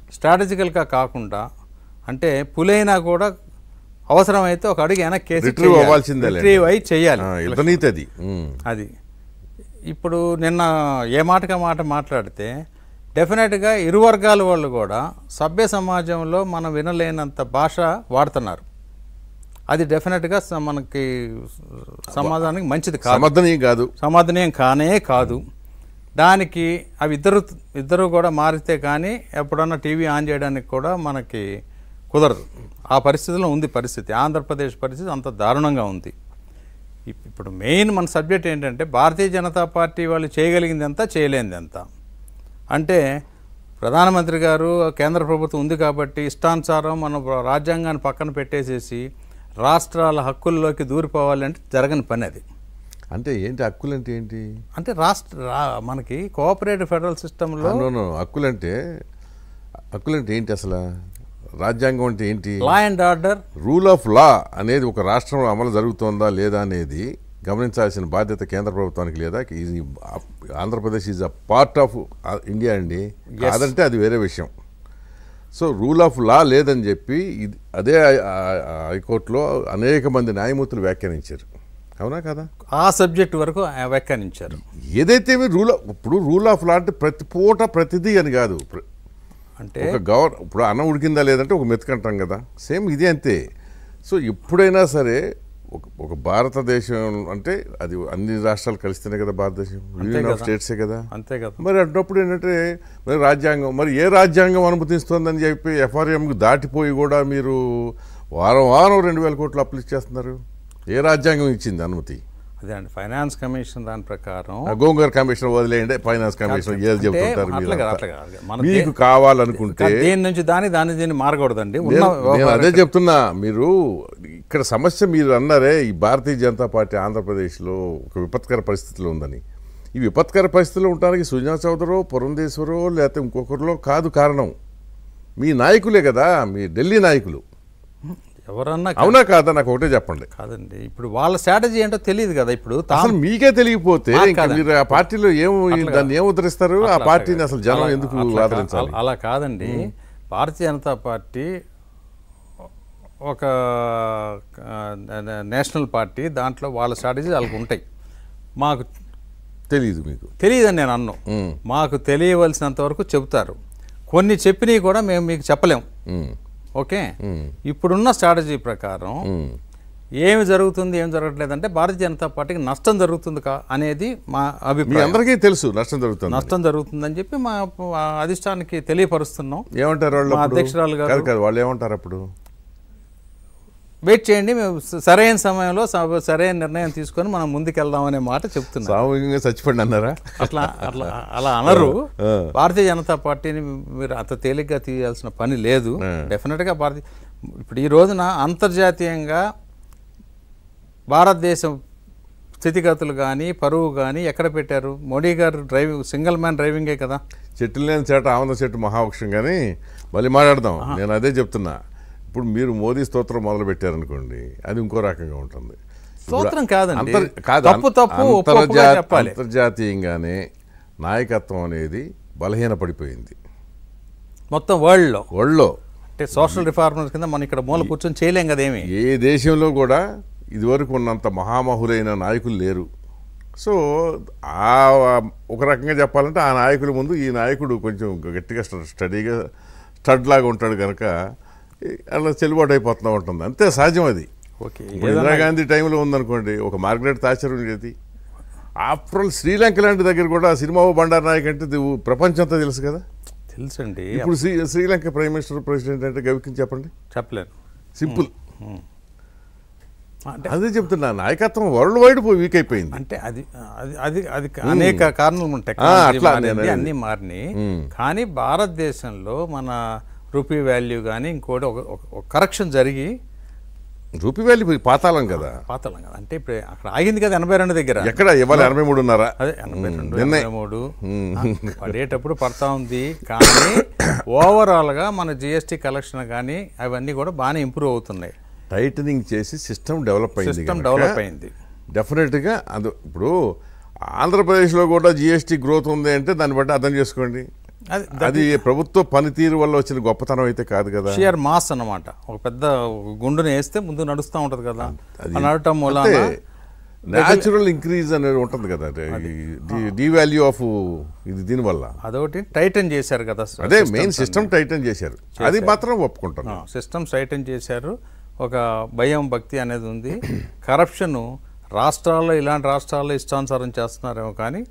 స్ట్రాటజికల్గా కాకుండా అంటే పులైనా కూడా అవసరమైతే ఒక అడుగు వెనక్కి వేసి Retrieve చెయ్యాలి. అవ్వాల్సిందే లేండి. Retrieve అయి చెయ్యాలి ఆ, యుద్ధనీతి అది ఉమ్. అది ఇప్పుడు నిన్న ఏ మాటగా మాట మాట్లాడితే డెఫినెట్గా ఇరు వర్గాల వాళ్ళు కూడా సభ్య సమాజంలో మనం వినలేనంత భాష వాడుతున్నారు అది డెఫినెట్గా స- మనకి సమాజానికి మంచిది కాదు సమర్థనీయం కాదు సమాధానం కానే కాదు దానికి అవి ఇద్దరు ఇద్దరు కూడా మారితే కానీ ఎప్పుడన్నా టీవీ ఆన్ చేయడానికి కూడా మనకి కుదరదు ఆ పరిస్థితిలో ఉంది పరిస్థితి ఆంధ్రప్రదేశ్ పరిస్థితి అంత దారుణంగా ఉంది ఇప్- ఇప్పుడు మెయిన్ మన సబ్జెక్ట్ ఏంటంటే భారతీయ జనతా పార్టీ వాళ్ళు చేయగలిగింది ఎంత చేయలేనిది ఎంత అంటే ప్రధానమంత్రి గారు కేంద్ర ప్రభుత్వం ఉంది కాబట్టి ఇష్టానుసారం మన రాజ్యాంగాన్ని పక్కన పెట్టేసేసి రాష్ట్రాల హక్కుల్లోకి దూరిపోవాలంటే జరగని పని అది అంటే ఏంటి హక్కులు అంటే ఏంటి అంటే రాష్ట్ర రా- మనకి కోఆపరేటివ్ ఫెడరల్ సిస్టంలో నో, నో, హక్కులంటే హక్కులంటే ఏంటి అసలు రాజ్యాంగం అంటే ఏంటి law and order rule of law అనేది ఒక రాష్ట్రంలో అమలు జరుగుతోందా లేదా అనేది గమనించాల్సిన బాధ్యత కేంద్ర ప్రభుత్వానికి లేదా ఇది Andhra Pradesh is a part of India అండి కాదంటే అది వేరే విషయం సో రూల్ ఆఫ్ లా లేదని చెప్పి ఇది అదే హై- ఆ- ఆ హైకోర్టులో అనేక మంది న్యాయమూర్తులు వ్యాఖ్యానించారు అవునా కదా ఆ సబ్జెక్ట్ వరకు ఆ వ్యాఖ్యానించారు ఏదైతే రూల్ ఇప్పుడు రూల్ ఆఫ్ లా అంటే ప్రతి పూట ప్రతిదీ అని కాదు ప్ర- అంటే ఒక గవర్ ఇప్పుడు అన్నం ఉడికిందా లేదంటే ఒక మెతుకంటాం కదా సేమ్ ఇదే అంతే సో ఎప్పుడైనా సరే ఒక ఒక భారతదేశం అంటే అది అన్ని రాష్ట్రాలు కలిస్తేనే కదా భారతదేశం యూనియన్ ఆఫ్ కదా. స్టేట్సే కదా అంతే కదా మరి అన్నప్పుడు ఏంటంటే మరి రాజ్యాంగం మరి ఏ రాజ్యాంగం అనుమతిస్తుందని చెప్పి ఎఫ్ఆర్ఎంకి దాటిపోయి కూడా మీరు వారం వారం రెండు వేల కోట్లు అప్పులు ఇచ్చేస్తున్నారు ఏ రాజ్యాంగం ఇచ్చింది అనుమతి అదే అండి ఫైనాన్స్ కమిషన్ దాని ప్రకారం ఆ గోంగూర కమిషన్ వదిలేయండి ఫైనాన్స్ కమిషన్ ఏది అంటే చెబుతుంటారు అట్లా కాదు, అట్లా మీరంతా. కాదు. మన మీకు దే- కావాలనుకుంటే దేని నుంచి దాని దాని దీన్ని మారకూడదండి ఉన్న నేను నేను వ్యవహారం అదే చెప్తున్నా మీరు ఇక్కడ సమస్య మీరు అన్నారే ఈ భారతీయ జనతా పార్టీ ఆంధ్రప్రదేశ్లో ఒక విపత్కర పరిస్థితిలో ఉందని ఈ విపత్కర పరిస్థితిలో ఉండడానికి సుజనా చౌదరో పురంధేశ్వరో లేకపోతే ఇంకొకరిలో కాదు కారణం మీ నాయకులే కదా మీ ఢిల్లీ నాయకులు ఎవరన్నా కా- అవునా కాదా నాకు ఒకటే చెప్పండి కాదండి ఇప్పుడు వాళ్ళ స్ట్రాటజీ ఏంటో తెలియదు కదా ఇప్పుడు తా- అసలు మీకే తెలియకపోతే నాకు ఇంకా కాదండి. మీరు ఆ పార్టీలో ఏం దాన్ని ఏం ఉద్ధరిస్తారు ఆ అట్లా పార్టీని కాదు. అసలు జనం అలా- ఎందుకు అట్లా కా- ఆదరించాలి అలా కాదండి భారతీయ జనతా పార్టీ ఒక ఆ, నేషనల్ పార్టీ దాంట్లో వాళ్ళ స్ట్రాటజీ వాళ్ళకు ఉంటాయి మాకు తెలియదు మీకు తెలియదని నేను అన్ను ఉమ్, మాకు తెలియవలసినంత వరకు చెబుతారు కొన్ని చెప్పినవి కూడా మేము మీకు చెప్పలేం ఉమ్, ఓకే ఉమ్, ఇప్పుడున్న స్ట్రాటజీ ప్రకారం ఉమ్. ఏమి జరుగుతుంది ఏం జరగట్లేదంటే భారతీయ జనతా పార్టీకి నష్టం జరుగుతుంది కా అనేది మా మీ అభిప్రాయం అందరికీ తెలుసు నష్టం జరుగుతుంది నష్టం జరుగుతుందని చెప్పి మా మా అధిష్టానికి తెలియపరుస్తున్నాం ఏమంటారు వాళ్ళు మా అప్పుడు? అధ్యక్షురాలు గారు- కాదు కాదు వాళ్ళు ఏమంటారు అప్పుడు వెయిట్ చేయండి మేము స- సరైన సమయంలో స- సరైన నిర్ణయం తీసుకొని మనం ముందుకెళ్దాం అనే మాట చెప్తున్నాం సామూహికంగా చచ్చిపోండి అన్నారా అట్లా అట్లా అలా అనరు ఆ. భారతీయ జనతా పార్టీని మీరు అంత తేలిగ్గా తీయాల్సిన పని లేదు ఆ. డెఫినెట్గా భారతీయ ఇప్పుడు ఈ రోజున అంతర్జాతీయంగా భారతదేశం స్థితిగతులు కానీ పరువు కానీ ఎక్కడ పెట్టారు మోడీ గారు డ్రైవింగ్ సింగిల్ మ్యాన్ డ్రైవింగే కదా చెట్లు లేని చెట్టు ఆనంద చెట్టు మహావృక్షం కానీ మళ్ళీ మాట్లాడదాం నేను అదే చెప్తున్నా ఇప్పుడు మీరు మోదీ స్తోత్రం మొదలు పెట్టారనుకోండి అది ఇంకో రకంగా ఉంటుంది ఇప్పుడు స్తోత్రం కాదండి. అంతర్- కాదు, తప్పు తప్పు, ఒప్పు ఒప్పుగా అంతర్జా- చెప్పాలి. అంతర్జాతీయంగానే నాయకత్వం అనేది బలహీన పడిపోయింది మొత్తం వరల్డ్లో ఒళ్ళో అంటే సోషల్ రిఫార్మర్స్ కింద మనం ఇక్కడ మూల కూర్చొని చేయలేం కదేమి ఏ దేశంలో కూడా ఇదివరకు ఉన్నంత మహామహులైన నాయకులు లేరు సో ఆ ఒక రకంగా చెప్పాలంటే ఆ నాయకుల ముందు ఈ నాయకుడు కొంచెం గట్టిగా స్ట- స్టడీగా స్టడ్ లాగా ఉంటాడు కనుక అలా చెల్లుబాటు అయిపోతూ ఉంటుంది అంతే సహజం అది ఓకే ఇప్పుడు ఇందిరాగాంధీ టైంలో ఉందనుకోండి ఒక మార్గరెట్ థాచర్ ఉండేది ఆఫ్టర్ ఆల్ శ్రీలంక లాంటి దగ్గర కూడా సినిమా బండారు నాయక్ అంటే ఇది ప్రపంచం అంతా తెలుసు కదా తెలుసండి ఇప్పుడు Shri Sri Lanka prime minister president అంటే గవికిని చెప్పండి చెప్పలేను సింపుల్ అంటే అదే చెప్తున్నా నాయకత్వం వరల్డ్ వైడ్ వీక్ అయిపోయింది అంటే అది అది అది అది అనేక కారణాలు ఉంటాయి ఆ, టెక్నాలజీ అట్లా మారింది, నేను అనేది. అన్నీ మారినాయి మ్మ్. కానీ భారతదేశంలో మన రూపీ వాల్యూ కానీ ఇంకోటి ఒక ఒక కరెక్షన్ జరిగి రూపీ వ్యాలీ పాతాళం కదా పాతలం కదా అంటే ఇప్పుడు అక్కడ ఆగింది కదా ఎనభై రెండు దగ్గర ఎక్కడ ఇవాళ ఎనభై మూడున్నర అదే ఎనభై రెండు నిన్నే. ఎనభై మూడు ఆ, పడేటప్పుడు పడతా ఉంది కానీ ఓవరాల్గా మన జిఎస్టీ కలెక్షన్ కానీ అవన్నీ కూడా బాగానే ఇంప్రూవ్ అవుతున్నాయి టైటనింగ్ చేసి సిస్టమ్ డెవలప్ అయింది సిస్టమ్ కనుక డెవలప్ అయింది డెఫినెట్గా అది ఇప్పుడు ఆంధ్రప్రదేశ్లో కూడా జిఎస్టీ గ్రోత్ ఉంది అంటే దాన్ని బట్టి అర్థం చేసుకోండి అది అది ప్రభుత్వ పనితీరు వల్ల వచ్చిన గొప్పతనం అయితే కాదు కదా షియర్ మాస్ అన్నమాట ఒక పెద్ద గుండుని వేస్తే ముందు నడుస్తూ ఉంటది కదా అది ఆ నడటం అంటే మూలాన న్యాచురల్ ఇంక్రీజ్ అనేది ఉంటుంది కదా డి వాల్యూ ఆఫ్ ఇది దీనివల్ల అదొకటి టైటన్ చేశారు కదా అదే మెయిన్ సిస్టమ్ టైటన్ చేశారు అది మాత్రం ఒప్పుకుంటాను సిస్టమ్స్ టైటన్ చేశారు ఒక భయం భక్తి అనేది ఉంది కరప్షన్ రాష్ట్రాల్లో ఇలాంటి రాష్ట్రాల్లో ఇష్టానుసారం చేస్తున్నారేమో కానీ